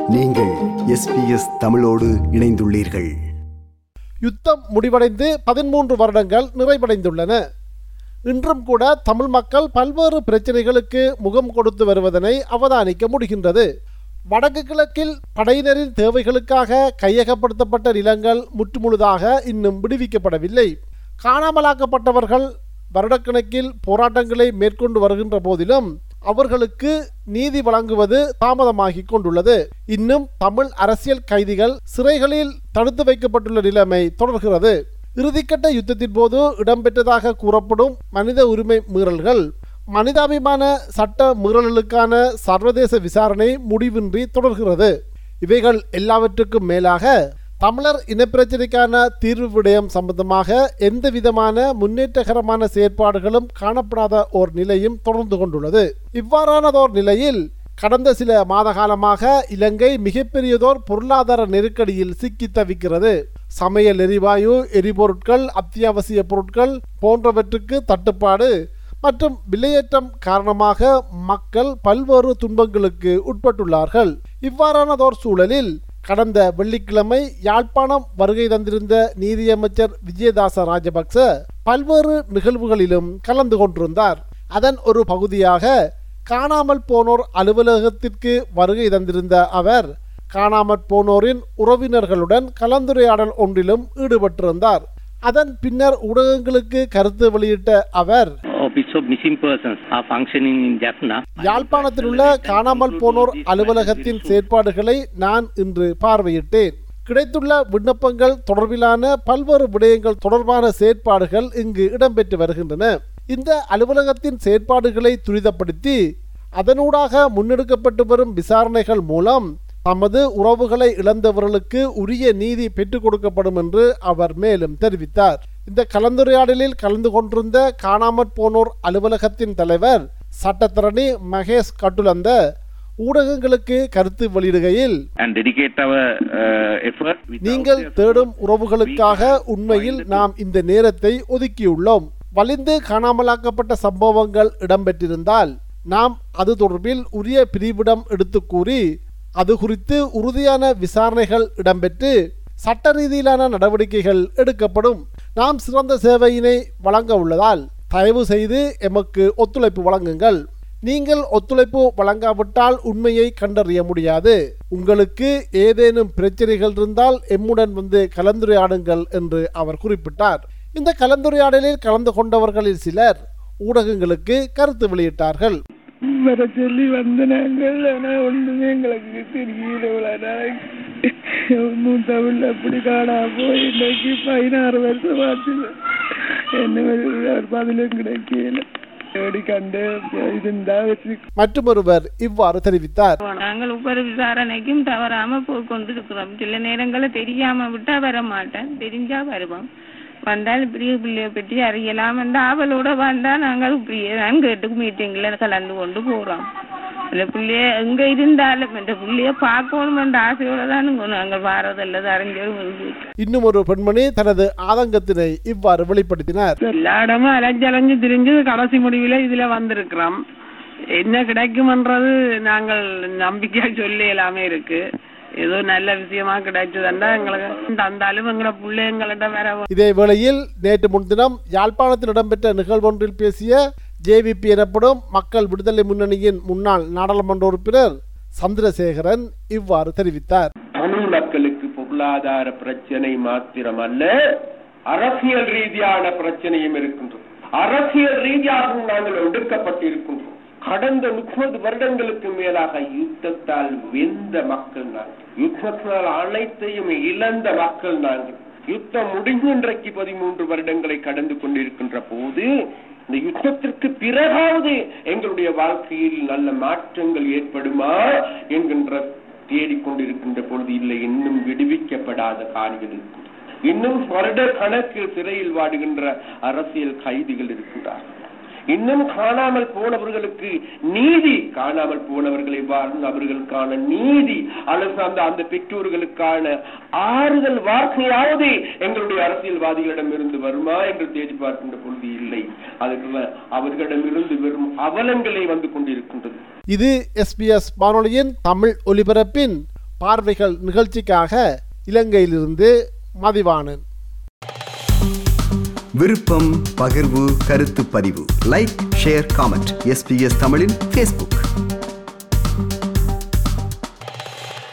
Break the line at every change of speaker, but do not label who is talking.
நீங்கள் எஸ்பிஎஸ் தமிழோடு இணைந்துள்ளீர்கள்
யுத்தம் முடிவடைந்து பதிமூன்று வருடங்கள் நிறைவடைந்துள்ளன இன்றும் கூட தமிழ் மக்கள் பல்வேறு பிரச்சனைகளுக்கு முகம் கொடுத்து வருவதனை அவதானிக்க முடிகின்றது வடக்கு கிழக்கில் படையினரின் தேவைகளுக்காக கையகப்படுத்தப்பட்ட நிலங்கள் முற்றுமுழுதாக இன்னும் விடுவிக்கப்படவில்லை காணாமலாக்கப்பட்டவர்கள் வருடக்கணக்கில் போராட்டங்களை மேற்கொண்டு வருகின்ற போதிலும் அவர்களுக்கு நீதி வழங்குவது தாமதமாகிக் கொண்டுள்ளது இன்னும் தமிழ் அரசியல் கைதிகள் சிறைகளில் தடுத்து வைக்கப்பட்டுள்ள நிலைமை தொடர்கிறது இறுதிக்கட்ட யுத்தத்தின் போது இடம்பெற்றதாக கூறப்படும் மனித உரிமை மீறல்கள் மனிதாபிமான சட்ட மீறல்களுக்கான சர்வதேச விசாரணை முடிவின்றி தொடர்கிறது இவைகள் எல்லாவற்றுக்கும் மேலாக தமிழர் இனப்பிரச்சினைக்கான தீர்வு விடயம் சம்பந்தமாக எந்த விதமான முன்னேற்றகரமான செயற்பாடுகளும் காணப்படாத ஓர் நிலையும் தொடர்ந்து கொண்டுள்ளது இவ்வாறானதோர் நிலையில் கடந்த சில மாத காலமாக இலங்கை மிகப்பெரியதோர் பொருளாதார நெருக்கடியில் சிக்கி தவிக்கிறது சமையல் எரிவாயு எரிபொருட்கள் அத்தியாவசிய பொருட்கள் போன்றவற்றுக்கு தட்டுப்பாடு மற்றும் விலையேற்றம் காரணமாக மக்கள் பல்வேறு துன்பங்களுக்கு உட்பட்டுள்ளார்கள் இவ்வாறானதோர் சூழலில் கடந்த வெள்ளிக்கிழமை யாழ்ப்பாணம் வருகை தந்திருந்த நீதியமைச்சர் விஜயதாச ராஜபக்ச பல்வேறு நிகழ்வுகளிலும் கலந்து கொண்டிருந்தார் அதன் ஒரு பகுதியாக காணாமல் போனோர் அலுவலகத்திற்கு வருகை தந்திருந்த அவர் காணாமற் போனோரின் உறவினர்களுடன் கலந்துரையாடல் ஒன்றிலும் ஈடுபட்டிருந்தார் அதன் பின்னர் ஊடகங்களுக்கு கருத்து வெளியிட்ட அவர்
Office of Missing Persons are functioning in Jaffna.
யாழ்ப்பாணத்தில் உள்ள காணாமல் போனோர் அலுவலகத்தின் செயற்பாடுகளை நான் இன்று பார்வையிட்டேன் கிடைத்துள்ள விண்ணப்பங்கள் தொடர்பிலான பல்வேறு விடயங்கள் தொடர்பான செயற்பாடுகள் இங்கு இடம்பெற்று வருகின்றன இந்த அலுவலகத்தின் செயற்பாடுகளை துரிதப்படுத்தி அதனூடாக முன்னெடுக்கப்பட்டு வரும் விசாரணைகள் மூலம் தமது உறவுகளை இழந்தவர்களுக்கு உரிய நீதி பெற்றுக் கொடுக்கப்படும் என்று அவர் மேலும் தெரிவித்தார் இந்த கலந்துரையாடலில் கலந்து கொண்டிருந்த காணாமற் போனோர் அலுவலகத்தின் தலைவர் சட்டத்தரணி மகேஷ் கட்டுலந்த ஊடகங்களுக்கு கருத்து வெளியிடுகையில்
and dedicate our uh, effort. without
நீங்கள்
their
தேடும்
support,
உறவுகளுக்காக
we cannot
உண்மையில்
find the
நாம் இந்த நேரத்தை ஒதுக்கியுள்ளோம் வலிந்து காணாமலாக்கப்பட்ட சம்பவங்கள் இடம்பெற்றிருந்தால் நாம் அது தொடர்பில் உரிய பிரிவிடம் எடுத்து கூறி அது குறித்து உறுதியான விசாரணைகள் இடம்பெற்று சட்ட ரீதியிலான நடவடிக்கைகள் எடுக்கப்படும் நாம் சிறந்த சேவையினை வழங்க உள்ளதால் தயவு செய்து எமக்கு ஒத்துழைப்பு வழங்குங்கள் நீங்கள் ஒத்துழைப்பு வழங்காவிட்டால் உண்மையை கண்டறிய முடியாது உங்களுக்கு ஏதேனும் பிரச்சனைகள் இருந்தால் எம்முடன் வந்து கலந்துரையாடுங்கள் என்று அவர் குறிப்பிட்டார் இந்த கலந்துரையாடலில் கலந்து கொண்டவர்களில் சிலர் ஊடகங்களுக்கு கருத்து வெளியிட்டார்கள்
வர சொல்லி வந்த நாங்கள் ஆனா ஒண்ணுமே எங்களுக்கு தெரியல இவ்வளவு நாளைக்கு மூத்தவள் அப்படி காணா போய் இன்னைக்கு பதினாறு வருஷம் ஆச்சு என்ன ஒரு பதிலும் கிடைக்கல தேடி கண்டு இருந்தா வச்சு
மற்றொருவர் இவ்வாறு தெரிவித்தார்
நாங்கள் ஒவ்வொரு விசாரணைக்கும் தவறாம போய் கொண்டிருக்கிறோம் சில நேரங்களில் தெரியாம விட்டா வர மாட்டேன் தெரிஞ்சா வருவோம் வந்தால் இப்படியே பிள்ளைய பற்றி அறியலாம் என்ற ஆவலோட வந்தா நாங்கள் இப்படியே தான் கேட்டு மீட்டிங்ல கலந்து கொண்டு போறோம் இந்த பிள்ளைய எங்க இருந்தாலும் இந்த பிள்ளைய பார்க்கணும் என்ற ஆசையோட தான் நாங்கள் வாரதல்லது அறிஞர்
இன்னும் ஒரு பெண்மணி தனது ஆதங்கத்தினை இவ்வாறு வெளிப்படுத்தினார்
எல்லா இடமும் அலைஞ்சலைஞ்சு திரிஞ்சு கடைசி முடிவுல இதுல வந்திருக்கிறோம் என்ன கிடைக்கும்ன்றது நாங்கள் நம்பிக்கையா சொல்ல எல்லாமே இருக்கு ஏதோ நல்ல விஷயமா கிடைச்சதுண்டா எங்களுக்கு தந்தாலும் எங்களோட பிள்ளை எங்கள்கிட்ட வேற
இதே வேளையில் நேற்று முன்தினம் யாழ்ப்பாணத்தில் இடம்பெற்ற நிகழ்வொன்றில் பேசிய ஜேவிபி எனப்படும் மக்கள் விடுதலை முன்னணியின் முன்னாள் நாடாளுமன்ற உறுப்பினர் சந்திரசேகரன் இவ்வாறு தெரிவித்தார்
தமிழ் மக்களுக்கு பொருளாதார பிரச்சனை மாத்திரமல்ல அரசியல் ரீதியான பிரச்சனையும் இருக்கின்றது அரசியல் ரீதியாகவும் நாங்கள் ஒடுக்கப்பட்டிருக்கின்றோம் கடந்த முப்பது வருடங்களுக்கு மேலாக யுத்தத்தால் வெந்த மக்கள் நாங்கள் யுத்தத்தால் அனைத்தையும் இழந்த மக்கள் நாங்கள் யுத்தம் முடிஞ்சு இன்றைக்கு பதிமூன்று வருடங்களை கடந்து கொண்டிருக்கின்ற போது இந்த யுத்தத்திற்கு பிறகாவது எங்களுடைய வாழ்க்கையில் நல்ல மாற்றங்கள் ஏற்படுமா என்கின்ற தேடிக்கொண்டிருக்கின்ற பொழுது இல்லை இன்னும் விடுவிக்கப்படாத காணிகள் இருக்கின்றன இன்னும் வருட கணக்கில் சிறையில் வாடுகின்ற அரசியல் கைதிகள் இருக்கின்றார்கள் இன்னும் காணாமல் போனவர்களுக்கு நீதி காணாமல் போனவர்களை வாழ்ந்து அவர்களுக்கான நீதி அல்லது அந்த அந்த பெற்றோர்களுக்கான ஆறுதல் வார்த்தையாவது எங்களுடைய அரசியல்வாதிகளிடம் இருந்து வருமா என்று தேடி பார்க்கின்ற பொழுது இல்லை அதுக்கு அவர்களிடமிருந்து வெறும் அவலங்களே வந்து கொண்டிருக்கின்றது
இது எஸ்பிஎஸ் வானொலியின் தமிழ் ஒலிபரப்பின் பார்வைகள் நிகழ்ச்சிக்காக இலங்கையிலிருந்து மதிவாணன்
விருப்பம் பகிர்வு கருத்து பதிவு லைக் ஷேர் காமெண்ட் எஸ்பிஎஸ் தமிழின் ஃபேஸ்புக்